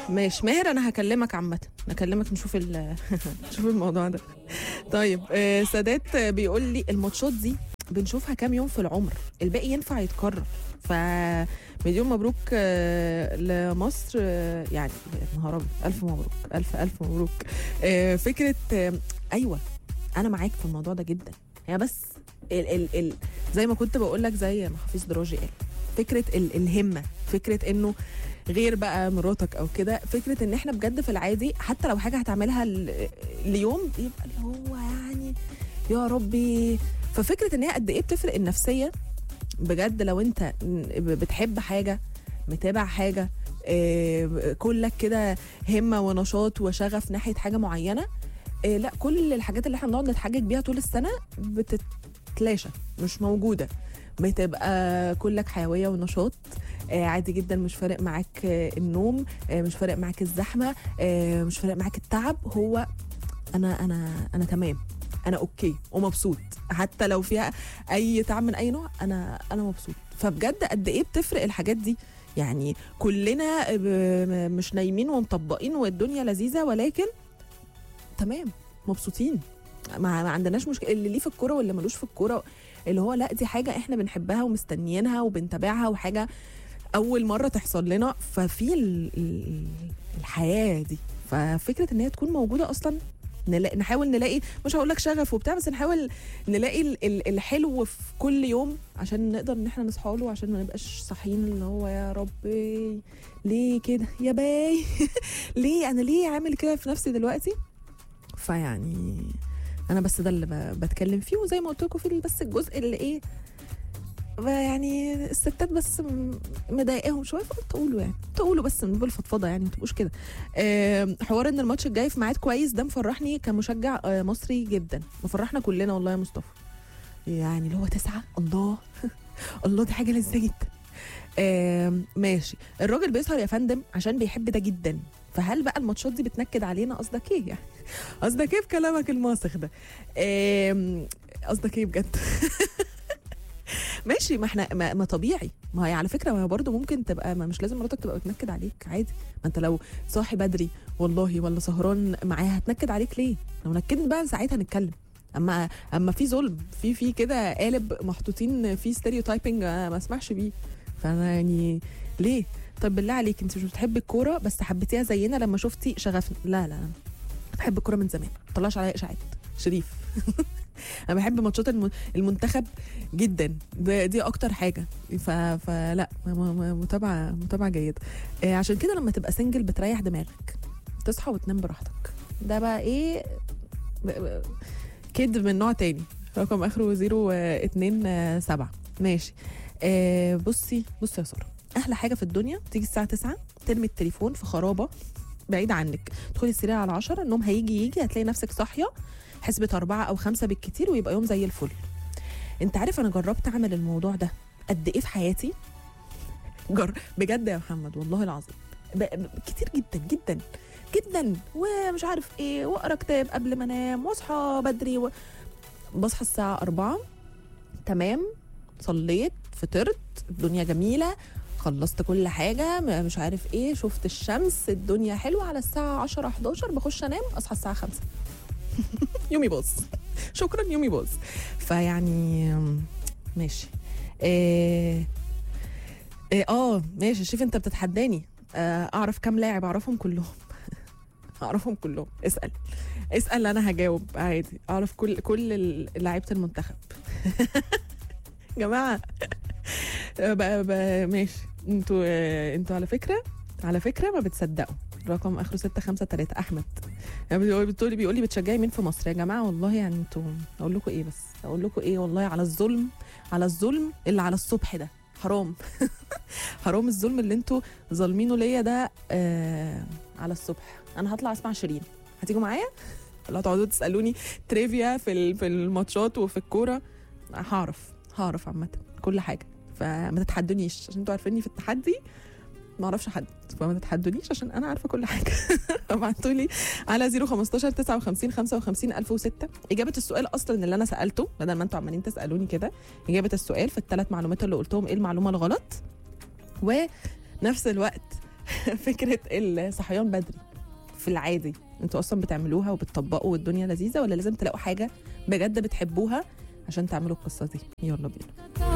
ماشي ماهر انا هكلمك عامه هكلمك نشوف ال نشوف الموضوع ده طيب آه، سادات بيقول لي الماتشات دي بنشوفها كام يوم في العمر الباقي ينفع يتكرر ف مليون مبروك آه، لمصر آه، يعني نهار أبيض، الف مبروك الف الف مبروك آه، فكره آه، ايوه انا معاك في الموضوع ده جدا هي بس ال ال ال زي ما كنت بقول لك زي ما حفيظ دراجي قال فكره ال الهمه فكره انه غير بقى مراتك او كده فكره ان احنا بجد في العادي حتى لو حاجه هتعملها ل- ليوم يبقى اللي هو يعني يا ربي ففكره ان هي قد ايه بتفرق النفسيه بجد لو انت بتحب حاجه متابع حاجه آه، كلك كده همه ونشاط وشغف ناحيه حاجه معينه آه، لا كل الحاجات اللي احنا بنقعد نتحجج بيها طول السنه بتتلاشى مش موجوده بتبقى كلك حيويه ونشاط آه، عادي جدا مش فارق معاك آه، النوم آه، مش فارق معاك الزحمه آه، مش فارق معاك التعب هو انا انا انا تمام انا اوكي ومبسوط حتى لو فيها اي تعب من اي نوع انا انا مبسوط فبجد قد ايه بتفرق الحاجات دي يعني كلنا ب- مش نايمين ومطبقين والدنيا لذيذه ولكن تمام مبسوطين ما, ما عندناش مشكله اللي ليه في الكوره واللي ملوش في الكوره اللي هو لا دي حاجه احنا بنحبها ومستنيينها وبنتابعها وحاجه اول مره تحصل لنا ففي ال- ال- الحياه دي ففكره ان هي تكون موجوده اصلا نلاقي نحاول نلاقي مش هقول لك شغف وبتاع بس نحاول نلاقي ال- ال- الحلو في كل يوم عشان نقدر ان احنا نصحى له عشان ما نبقاش صاحيين اللي هو يا ربي ليه كده يا باي ليه انا ليه عامل كده في نفسي دلوقتي فيعني انا بس ده اللي ب- بتكلم فيه وزي ما قلت لكم في بس الجزء اللي ايه ب- يعني الستات بس م- مضايقاهم شويه فقلت اقوله يعني تقولوا بس من بالفضفضه يعني ما تبقوش كده آم، حوار ان الماتش الجاي في ميعاد كويس ده مفرحني كمشجع آه، مصري جدا مفرحنا كلنا والله يا مصطفى يعني اللي هو تسعة الله الله دي حاجه لذيذه جدا آم، ماشي الراجل بيسهر يا فندم عشان بيحب ده جدا فهل بقى الماتشات دي بتنكد علينا قصدك ايه يعني قصدك ايه بكلامك الماسخ ده آم، قصدك ايه بجد ماشي ما احنا ما, ما طبيعي ما هي على فكره ما هي برضه ممكن تبقى ما مش لازم مراتك تبقى بتنكد عليك عادي ما انت لو صاحي بدري والله ولا سهران معاها هتنكد عليك ليه لو نكدت بقى ساعتها نتكلم اما اما في ظلم في في كده قالب محطوطين في ستيريو تايبنج ما اسمحش بيه فانا يعني ليه طب بالله عليك انت مش بتحبي الكوره بس حبيتيها زينا لما شفتي شغفنا لا لا انا بحب الكوره من زمان ما طلعش عليا اشاعات شريف انا بحب ماتشات الم- المنتخب جدا ده- دي اكتر حاجه ف... فلا م- م- متابعه متابعه جيده آه، عشان كده لما تبقى سنجل بتريح دماغك تصحى وتنام براحتك ده بقى ايه ب- ب- كد من نوع تاني رقم اخره 027 ماشي آه بصي بصي يا ساره احلى حاجه في الدنيا تيجي الساعه 9 ترمي التليفون في خرابه بعيد عنك تدخلي السرير على 10 النوم هيجي يجي هتلاقي نفسك صاحيه حسبة أربعة أو خمسة بالكتير ويبقى يوم زي الفل أنت عارف أنا جربت أعمل الموضوع ده قد إيه في حياتي جر... بجد يا محمد والله العظيم ب... ب... كتير جدا جدا جدا ومش عارف ايه واقرا كتاب قبل ما انام واصحى بدري و... بصحى الساعه 4 تمام صليت فطرت الدنيا جميله خلصت كل حاجه م- مش عارف ايه شفت الشمس الدنيا حلوه على الساعه 10 11 بخش انام اصحى الساعه 5 يومي باظ شكرا يومي باظ فيعني ماشي إيه إيه اه ماشي شوف انت بتتحداني آه، اعرف كام لاعب اعرفهم كلهم اعرفهم كلهم اسال اسال انا هجاوب عادي اعرف كل كل ال- لعيبه المنتخب جماعه آه، بقى بقى ماشي انتوا آه، انتوا على فكره على فكره ما بتصدقوا رقم اخره 653 احمد يعني بيقول بتقولي بيقول لي بتشجعي مين في مصر يا جماعه والله يعني انتوا اقول لكم ايه بس اقول لكم ايه والله على الظلم على الظلم اللي على الصبح ده حرام حرام الظلم اللي انتوا ظالمينه ليا ده آه على الصبح انا هطلع اسمع شيرين هتيجوا معايا ولا هتقعدوا تسالوني تريفيا في ال- في الماتشات وفي الكوره هعرف هعرف عامه كل حاجه فما تتحدونيش عشان انتوا عارفيني في التحدي ما اعرفش حد فما تتحدونيش عشان انا عارفه كل حاجه ابعتوا لي على 015 59 55 1006 اجابه السؤال اصلا اللي انا سالته بدل ما انتوا عمالين تسالوني كده اجابه السؤال في الثلاث معلومات اللي قلتهم ايه المعلومه الغلط ونفس الوقت فكره الصحيان بدري في العادي انتوا اصلا بتعملوها وبتطبقوا والدنيا لذيذه ولا لازم تلاقوا حاجه بجد بتحبوها عشان تعملوا القصه دي يلا بينا